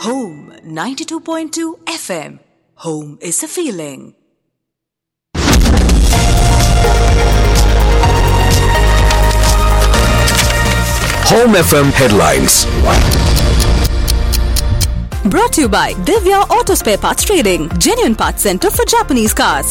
Home 92.2 FM. Home is a feeling. Home FM headlines. Brought to you by Divya Auto Spare Parts Trading, genuine parts center for Japanese cars.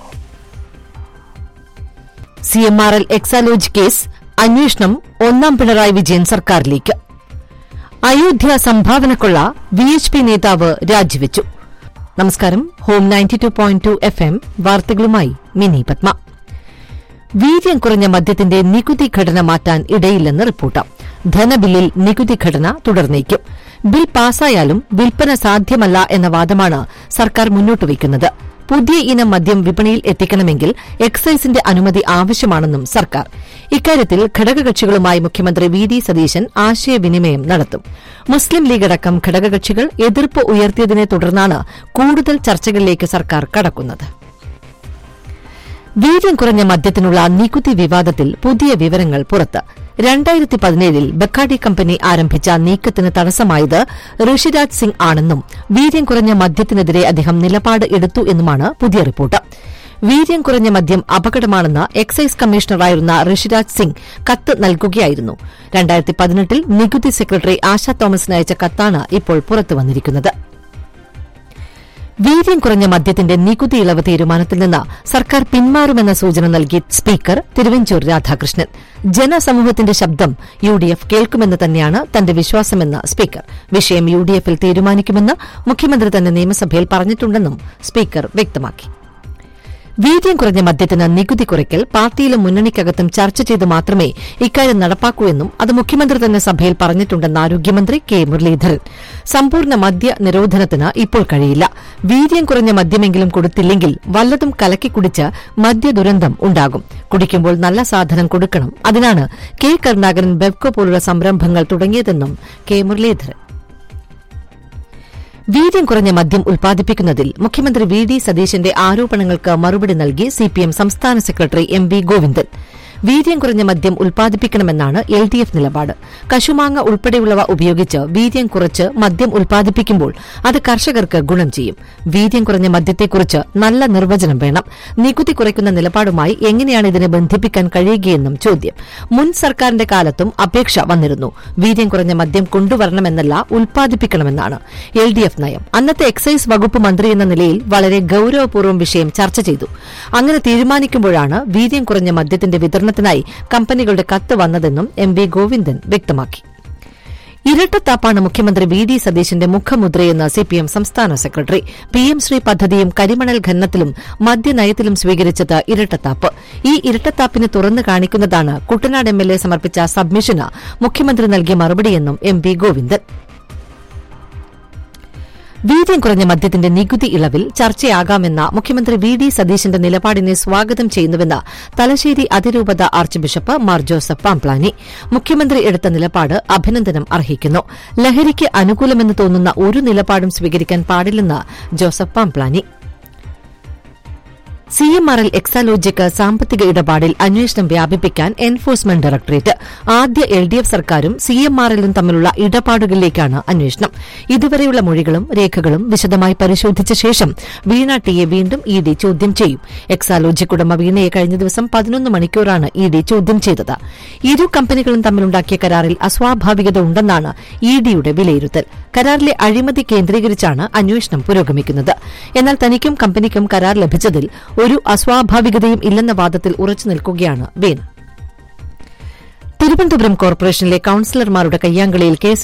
C M R L Exalogic കേസ് അന്വേഷണം ഒന്നാം പിണറായി വിജയൻ സർക്കാരിലേക്ക് അയോധ്യ സംഭാവനക്കുള്ള V H P നേതാവ് രാജിവെച്ചു നമസ്കാരം home ninety two point two F M വാർത്തകളുമായി മിനി പത്മ വീര്യം കുറഞ്ഞ മദ്യത്തിന്റെ നികുതി ഘടന മാറ്റാൻ ഇടയില്ലെന്ന് റിപ്പോർട്ട് ധനബില്ലിൽ നികുതി ഘടന തുടർന്നേക്കും ബിൽ പാസായാലും വിൽപ്പന സാധ്യമല്ല എന്ന വാദമാണ് സർക്കാർ മുന്നോട്ട് വയ്ക്കുന്നത് പുതിയ ഇനം മദ്യം വിപണിയിൽ എത്തിക്കണമെങ്കിൽ എക്സൈസിന്റെ അനുമതി ആവശ്യമാണെന്നും സർക്കാർ ഇക്കാര്യത്തിൽ ഘടകകക്ഷികളുമായി മുഖ്യമന്ത്രി വി ഡി സതീശൻ ആശയവിനിമയം നടത്തും മുസ്ലിം ലീഗ് അടക്കം ഘടകകക്ഷികൾ എതിർപ്പ് ഉയർത്തിയതിനെ തുടർന്നാണ് കൂടുതൽ ചർച്ചകളിലേക്ക് സർക്കാർ കടക്കുന്നത് വീര്യം കുറഞ്ഞ മദ്യത്തിനുള്ള നികുതി വിവാദത്തിൽ പുതിയ വിവരങ്ങൾ പുറത്ത് രണ്ടായിരത്തി പതിനേഴിൽ ബക്കാഡി കമ്പനി ആരംഭിച്ച നീക്കത്തിന് തടസ്സമായത് ഋഷിരാജ് സിംഗ് ആണെന്നും വീര്യം കുറഞ്ഞ മദ്യത്തിനെതിരെ അദ്ദേഹം നിലപാട് എടുത്തു എന്നുമാണ് പുതിയ റിപ്പോർട്ട് വീര്യം കുറഞ്ഞ മദ്യം അപകടമാണെന്ന് എക്സൈസ് കമ്മീഷണറായിരുന്ന ഋഷിരാജ് സിംഗ് കത്ത് നൽകുകയായിരുന്നു രണ്ടായിരത്തി പതിനെട്ടിൽ നികുതി സെക്രട്ടറി ആശ തോമസിന് അയച്ച കത്താണ് ഇപ്പോൾ പുറത്തുവന്നിരിക്കുന്നത് വീര്യം കുറഞ്ഞ മദ്യത്തിന്റെ നികുതി ഇളവ് തീരുമാനത്തിൽ നിന്ന് സർക്കാർ പിന്മാറുമെന്ന സൂചന നൽകി സ്പീക്കർ തിരുവഞ്ചൂർ രാധാകൃഷ്ണൻ ജനസമൂഹത്തിന്റെ ശബ്ദം യു ഡി എഫ് കേൾക്കുമെന്ന് തന്നെയാണ് തന്റെ വിശ്വാസമെന്ന് സ്പീക്കർ വിഷയം യു ഡി എഫിൽ തീരുമാനിക്കുമെന്ന് മുഖ്യമന്ത്രി തന്നെ നിയമസഭയിൽ പറഞ്ഞിട്ടുണ്ടെന്നും സ്പീക്കർ വ്യക്തമാക്കി വീര്യം കുറഞ്ഞ മദ്യത്തിന് നികുതി കുറയ്ക്കൽ പാർട്ടിയിലും മുന്നണിക്കകത്തും ചർച്ച ചെയ്ത് മാത്രമേ ഇക്കാര്യം നടപ്പാക്കൂ എന്നും അത് മുഖ്യമന്ത്രി തന്നെ സഭയിൽ പറഞ്ഞിട്ടുണ്ടെന്ന് ആരോഗ്യമന്ത്രി കെ മുരളീധരൻ സമ്പൂർണ്ണ മദ്യ നിരോധനത്തിന് ഇപ്പോൾ കഴിയില്ല വീര്യം കുറഞ്ഞ മദ്യമെങ്കിലും കൊടുത്തില്ലെങ്കിൽ വല്ലതും കലക്കി കുടിച്ച് മദ്യദുരന്തം ഉണ്ടാകും കുടിക്കുമ്പോൾ നല്ല സാധനം കൊടുക്കണം അതിനാണ് കെ കരുണാകരൻ ബെവ്കോ പോലുള്ള സംരംഭങ്ങൾ തുടങ്ങിയതെന്നും കെ മുരളീധരൻ വീര്യം കുറഞ്ഞ മദ്യം ഉൽപ്പാദിപ്പിക്കുന്നതിൽ മുഖ്യമന്ത്രി വി ഡി സതീശന്റെ ആരോപണങ്ങൾക്ക് മറുപടി നൽകി സിപിഎം സംസ്ഥാന സെക്രട്ടറി എം വി ഗോവിന്ദൻ വീര്യം കുറഞ്ഞ മദ്യം ഉൽപ്പാദിപ്പിക്കണമെന്നാണ് എൽ ഡി എഫ് നിലപാട് കശുമാങ്ങ ഉൾപ്പെടെയുള്ളവ ഉപയോഗിച്ച് വീര്യം കുറച്ച് മദ്യം ഉൽപ്പാദിപ്പിക്കുമ്പോൾ അത് കർഷകർക്ക് ഗുണം ചെയ്യും വീര്യം കുറഞ്ഞ മദ്യത്തെക്കുറിച്ച് നല്ല നിർവചനം വേണം നികുതി കുറയ്ക്കുന്ന നിലപാടുമായി എങ്ങനെയാണ് ഇതിനെ ബന്ധിപ്പിക്കാൻ കഴിയുകയെന്നും ചോദ്യം മുൻ സർക്കാരിന്റെ കാലത്തും അപേക്ഷ വന്നിരുന്നു വീര്യം കുറഞ്ഞ മദ്യം കൊണ്ടുവരണമെന്നല്ല ഉൽപ്പാദിപ്പിക്കണമെന്നാണ് എൽ ഡി എഫ് നയം അന്നത്തെ എക്സൈസ് വകുപ്പ് മന്ത്രി എന്ന നിലയിൽ വളരെ ഗൌരവപൂർവ്വം വിഷയം ചർച്ച ചെയ്തു അങ്ങനെ തീരുമാനിക്കുമ്പോഴാണ് വീര്യം കുറഞ്ഞ മദ്യത്തിന്റെ വിതരണത്തിനായി കമ്പനികളുടെ കത്ത് വന്നതെന്നും എം വി ഗോവിന്ദൻ വ്യക്തമാക്കി ഇരട്ടത്താപ്പാണ് മുഖ്യമന്ത്രി വി ഡി സതീശന്റെ മുഖമുദ്രയെന്ന് സിപിഎം സംസ്ഥാന സെക്രട്ടറി പി എം ശ്രീ പദ്ധതിയും കരിമണൽ ഖനനത്തിലും മദ്യനയത്തിലും സ്വീകരിച്ചത് ഇരട്ടത്താപ്പ് ഈ ഇരട്ടത്താപ്പിന് തുറന്നു കാണിക്കുന്നതാണ് കുട്ടനാട് എം എൽ എ സമർപ്പിച്ച സബ്മിഷന് മുഖ്യമന്ത്രി നൽകിയ മറുപടിയെന്നും എം വി ഗോവിന്ദൻ വീര്യം കുറഞ്ഞ മദ്യത്തിന്റെ നികുതി ഇളവിൽ ചർച്ചയാകാമെന്ന മുഖ്യമന്ത്രി വി ഡി സതീശന്റെ നിലപാടിനെ സ്വാഗതം ചെയ്യുന്നുവെന്ന് തലശ്ശേരി അതിരൂപത ആർച്ച് ബിഷപ്പ് മാർ ജോസഫ് പാംപ്ലാനി മുഖ്യമന്ത്രി എടുത്ത നിലപാട് അഭിനന്ദനം അർഹിക്കുന്നു ലഹരിക്ക് അനുകൂലമെന്ന് തോന്നുന്ന ഒരു നിലപാടും സ്വീകരിക്കാൻ പാടില്ലെന്ന് Joseph Pamplany C M R L Exalogic സാമ്പത്തിക ഇടപാടിൽ അന്വേഷണം വ്യാപിപ്പിക്കാൻ എൻഫോഴ്സ്മെന്റ് ഡയറക്ടറേറ്റ് ആദ്യ എൽ ഡി എഫ് സർക്കാരും സി എം ആർ എല്ലും തമ്മിലുള്ള ഇടപാടുകളിലേക്കാണ് അന്വേഷണം ഇതുവരെയുള്ള മൊഴികളും രേഖകളും വിശദമായി പരിശോധിച്ച ശേഷം വീണ ടിയെ വീണ്ടും ഇ ഡി ചോദ്യം ചെയ്യും എക്സാലോജിക് ഉടമ വീണയെ കഴിഞ്ഞ ദിവസം പതിനൊന്ന് മണിക്കൂറാണ് ഇ ഡി ചോദ്യം ചെയ്തത് ഇരു കമ്പനികളും തമ്മിലുണ്ടാക്കിയ കരാറിൽ അസ്വാഭാവികത ഉണ്ടെന്നാണ് ഇ ഡിയുടെ വിലയിരുത്തൽ കരാറിലെ അഴിമതി കേന്ദ്രീകരിച്ചാണ് അന്വേഷണം പുരോഗമിക്കുന്നത് എന്നാൽ തനിക്കും കമ്പനിക്കും കരാർ ലഭിച്ചതിൽ ഒരു അസ്വാഭാവികതയും ഇല്ലെന്ന വാദത്തിൽ ഉറച്ചു നിൽക്കുകയാണ് വീണ തിരുവനന്തപുരം കോർപ്പറേഷനിലെ കൌൺസിലർമാരുടെ കയ്യാങ്കളിയിൽ കെ